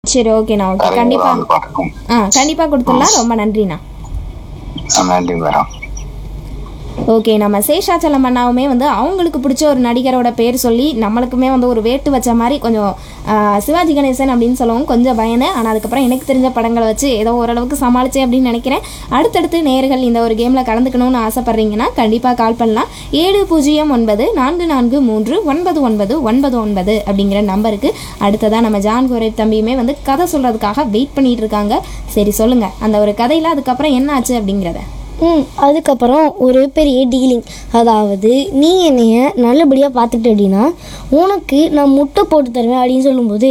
சரி ஓகேண்ணா ஓகே கண்டிப்பா வந்து பார்க்கணும் ஆ கண்டிப்பா கொடுத்துடலாம் ரொம்ப நன்றிண்ணா நன்றி மேடம் ஓகே நம்ம சேஷாச்சலம் அண்ணாவுமே வந்து அவங்களுக்கு பிடிச்ச ஒரு நடிகரோட பேர் சொல்லி நம்மளுக்குமே வந்து ஒரு வேட்டு வச்ச மாதிரி கொஞ்சம் ஆ, சிவாஜி கணேசன் அப்படின்னு சொல்லவும் கொஞ்சம் பயந்தேன் ஆனால் அதுக்கப்புறம் எனக்கு தெரிஞ்ச படங்களை வச்சு ஏதோ ஓரளவுக்கு சமாளிச்சேன் அப்படின்னு நினைக்கிறேன் அடுத்தடுத்து நேர்கள் இந்த ஒரு கேமில் கலந்துக்கணும்னு ஆசைப்பட்றீங்கன்னா கண்டிப்பாக கால் பண்ணலாம் ஏழு பூஜ்ஜியம் ஒன்பது நான்கு நான்கு மூன்று ஒன்பது ஒன்பது ஒன்பது ஒன்பது அப்படிங்கிற நம்பருக்கு அடுத்ததாக நம்ம ஜான் கோரேப் தம்பியுமே வந்து கதை சொல்கிறதுக்காக வெயிட் பண்ணிட்டு இருக்காங்க சரி சொல்லுங்கள் அந்த ஒரு கதையில் அதுக்கப்புறம் என்ன ஆச்சு அப்படிங்கிறத ம் அதுக்கப்புறம் ஒரு பெரிய டீலிங் அதாவது நீ என்னைய நல்லபடியாக பார்த்துக்கிட்ட அப்படின்னா உனக்கு நான் முட்டை போட்டு தருவேன் அப்படின்னு சொல்லும்போது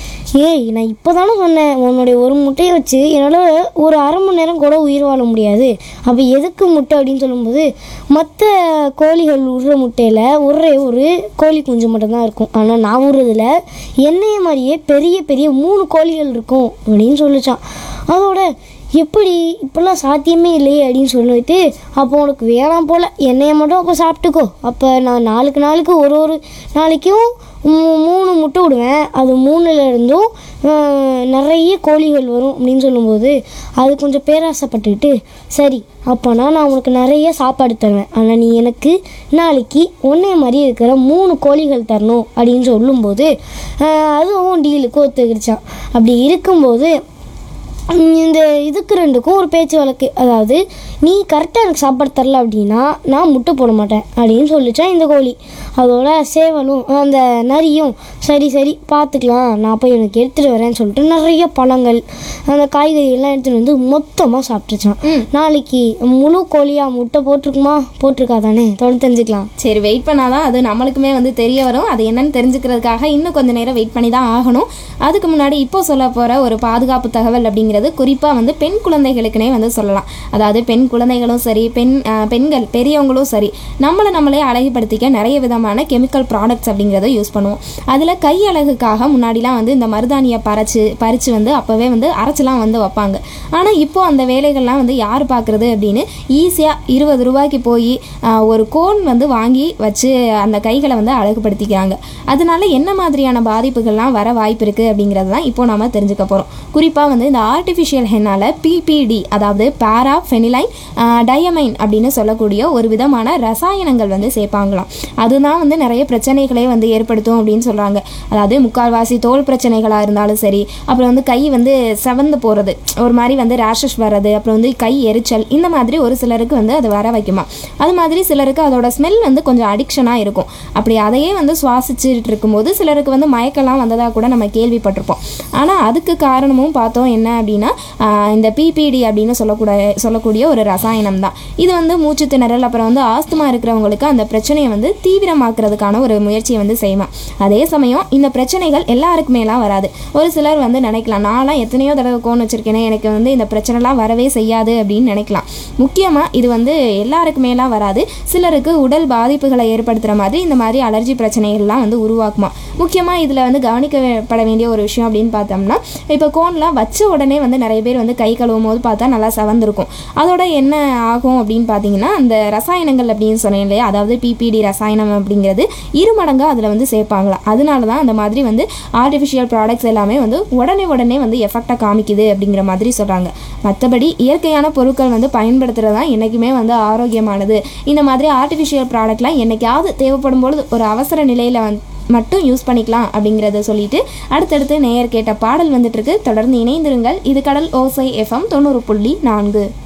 ஏய் நான் இப்போ தானே சொன்னேன் உன்னுடைய ஒரு முட்டையை வச்சு என்னால் ஒரு அரை மணி நேரம் கூட உயிர் வாழ முடியாது அப்போ எதுக்கு முட்டை அப்படின்னு சொல்லும்போது மற்ற கோழிகள் விடுற முட்டையில் ஒரே ஒரு கோழி குஞ்சு மட்டும்தான் இருக்கும் ஆனால் நான் விடுறதுல என்னைய மாதிரியே பெரிய பெரிய மூணு கோழிகள் இருக்கும் அப்படின்னு சொல்லிச்சான் அதோட எப்படி இப்பெல்லாம் சாத்தியமே இல்லையே அப்படின்னு சொல்லிட்டு அப்போ உனக்கு வேணாம் போல் என்னைய மட்டும் அப்போ சாப்பிட்டுக்கோ அப்போ நான் நாளுக்கு நாளுக்கு ஒரு ஒரு நாளைக்கும் மூ- மூணு முட்டை விடுவேன் அது மூணுல இருந்தும் ஆஹ், நிறைய கோழிகள் வரும் அப்படின்னு சொல்லும்போது அது கொஞ்சம் பேராசைப்பட்டுக்கிட்டு சரி அப்போனா நான் உனக்கு நிறைய சாப்பாடு தருவேன் ஆனால் நீ எனக்கு நாளைக்கு ஒன்றே மாதிரி இருக்கிற மூணு கோழிகள் தரணும் அப்படின்னு சொல்லும்போது ஆஹ், அதுவும் டீலுக்கு ஒத்துக்கிடுச்சான் அப்படி இருக்கும்போது உம், இந்த இதுக்கு ரெண்டுக்கும் ஒரு பேச்சு வழக்கு அதாவது நீ கரெக்டாக எனக்கு சாப்பாடு தரல அப்படின்னா நான் முட்டை போட மாட்டேன் அப்படின்னு சொல்லிச்சான் இந்த கோழி அதோட சேவலும் அந்த நரியும் சரி சரி பார்த்துக்கலாம் நான் போய் எனக்கு எடுத்துகிட்டு வரேன்னு சொல்லிட்டு நிறைய பழங்கள் அந்த காய்கறி எல்லாம் எடுத்துகிட்டு வந்து மொத்தமாக சாப்பிட்டுச்சான் நாளைக்கு முழு கோழியாக முட்டை போட்டிருக்குமா போட்டிருக்கா தானே தொடர்ந்து தெரிஞ்சுக்கலாம் சரி வெயிட் பண்ணாதான் அது நம்மளுக்குமே வந்து தெரிய வரும் அது என்னன்னு தெரிஞ்சுக்கிறதுக்காக இன்னும் கொஞ்ச நேரம் வெயிட் பண்ணி தான் ஆகணும் அதுக்கு முன்னாடி இப்போ சொல்ல போகிற ஒரு பாதுகாப்பு தகவல் அப்படிங்கிறது குறிப்பாக வந்து பெண் குழந்தைகளுக்குனே வந்து சொல்லலாம் அதாவது பெண் குழந்தைகளும் சரி பெண் ஆஹ், பெண்கள் பெரியவங்களும் சரி நம்மளை நம்மளே அழகுபடுத்திக்க நிறைய விதமான கெமிக்கல் ப்ராடக்ட்ஸ் அப்படிங்கிறத யூஸ் பண்ணுவோம் அதில் கை அழகுக்காக முன்னாடிலாம் வந்து இந்த மருதாணியை பறிச்சு பறித்து வந்து அப்போவே வந்து அரைச்சிலாம் வந்து வைப்பாங்க ஆனால் இப்போ அந்த வேலைகள்லாம் வந்து யார் பார்க்குறது அப்படின்னு ஈஸியாக இருபது ரூபாய்க்கு போய் ஆஹ், ஒரு கோன் வந்து வாங்கி வச்சு அந்த கைகளை வந்து அழகுபடுத்திக்கிறாங்க அதனால என்ன மாதிரியான பாதிப்புகள்லாம் வர வாய்ப்பு இருக்குது அப்படிங்கிறது தான் இப்போ நாம தெரிஞ்சுக்க போகிறோம் குறிப்பாக வந்து இந்த ஆர்டிஃபிஷியல் ஹென்னால் பிபிடி அதாவது பாரா ஃபெனிலைன் டயமைன் அப்படின்னு சொல்லக்கூடிய ஒரு விதமான ரசாயனங்கள் வந்து சேர்ப்பாங்களாம் அதுதான் வந்து நிறைய பிரச்சனைகளை வந்து ஏற்படுத்தும் அப்படின்னு சொல்கிறாங்க அதாவது முக்கால்வாசி தோல் பிரச்சனைகளாக இருந்தாலும் சரி அப்புறம் வந்து கை வந்து செவந்து போகிறது ஒரு மாதிரி வந்து ரேஷஸ் வர்றது அப்புறம் வந்து கை எரிச்சல் இந்த மாதிரி ஒரு சிலருக்கு வந்து அது வர வைக்குமா அது மாதிரி சிலருக்கு அதோட ஸ்மெல் வந்து கொஞ்சம் அடிக்ஷனாக இருக்கும் அப்படி அதையே வந்து சுவாசிச்சுட்டு இருக்கும்போது சிலருக்கு வந்து மயக்கெல்லாம் வந்ததாக கூட நம்ம கேள்விப்பட்டிருப்போம் ஆனால் அதுக்கு காரணமும் பார்த்தோம் என்ன அப்படின்னா ஆஹ் இந்த பிபிடி அப்படின்னு சொல்லக்கூட சொல்லக்கூடிய ஒரு ரசாயனம் தான் இது வந்து மூச்சு திணறல் அப்புறம் வந்து ஆஸ்துமா இருக்கிறவங்களுக்கு அந்த பிரச்சனையை வந்து தீவிரமாக்குறதுக்கான ஒரு முயற்சியை வந்து செய்யுமா அதே சமயம் இந்த பிரச்சனைகள் எல்லாருக்குமேலாம் வராது ஒரு சிலர் வந்து நினைக்கலாம் நான்லாம் எத்தனையோ தடவை கோன் வச்சிருக்கேனே எனக்கு வந்து இந்த பிரச்சனைலாம் வரவே செய்யாது அப்படின்னு நினைக்கலாம் முக்கியமாக இது வந்து எல்லாருக்குமேலாம் வராது சிலருக்கு உடல் பாதிப்புகளை ஏற்படுத்துகிற மாதிரி இந்த மாதிரி அலர்ஜி பிரச்சனைகள்லாம் வந்து உருவாக்குமா முக்கியமாக இதில் வந்து கவனிக்கப்பட வேண்டிய ஒரு விஷயம் அப்படின்னு பார்த்தோம்னா இப்போ கோன்லாம் வச்ச உடனே வந்து நிறைய பேர் வந்து கை கழுவும் போது பார்த்தா நல்லா செவந்திருக்கும் அதோட என்ன ஆகும் அப்படின்னு பார்த்தீங்கன்னா அந்த ரசாயனங்கள் அப்படின்னு சொன்னேன் இல்லையா அதாவது பிபிடி ரசாயனம் அப்படிங்கிறது இரு மடங்கு அதில் வந்து சேர்ப்பாங்களாம் அதனால தான் அந்த மாதிரி வந்து ஆர்டிஃபிஷியல் ப்ராடக்ட்ஸ் எல்லாமே வந்து உடனே உடனே வந்து எஃபெக்டாக காமிக்குது அப்படிங்கிற மாதிரி சொல்கிறாங்க மற்றபடி இயற்கையான பொருட்கள் வந்து பயன்படுத்துறது தான் என்றைக்குமே வந்து ஆரோக்கியமானது இந்த மாதிரி ஆர்டிஃபிஷியல் ப்ராடக்ட்லாம் என்னைக்காவது தேவைப்படும் பொழுது ஒரு அவசர நிலையில் வந்து மட்டும் யூஸ் பண்ணிக்கலாம் அப்படிங்கிறத சொல்லிட்டு அடுத்தடுத்து நேயர் கேட்ட பாடல் வந்துட்டு இருக்கு தொடர்ந்து இணைந்திருங்கள் இது கடல் ஓசை எஃப்எம் தொண்ணூறு புள்ளி நான்கு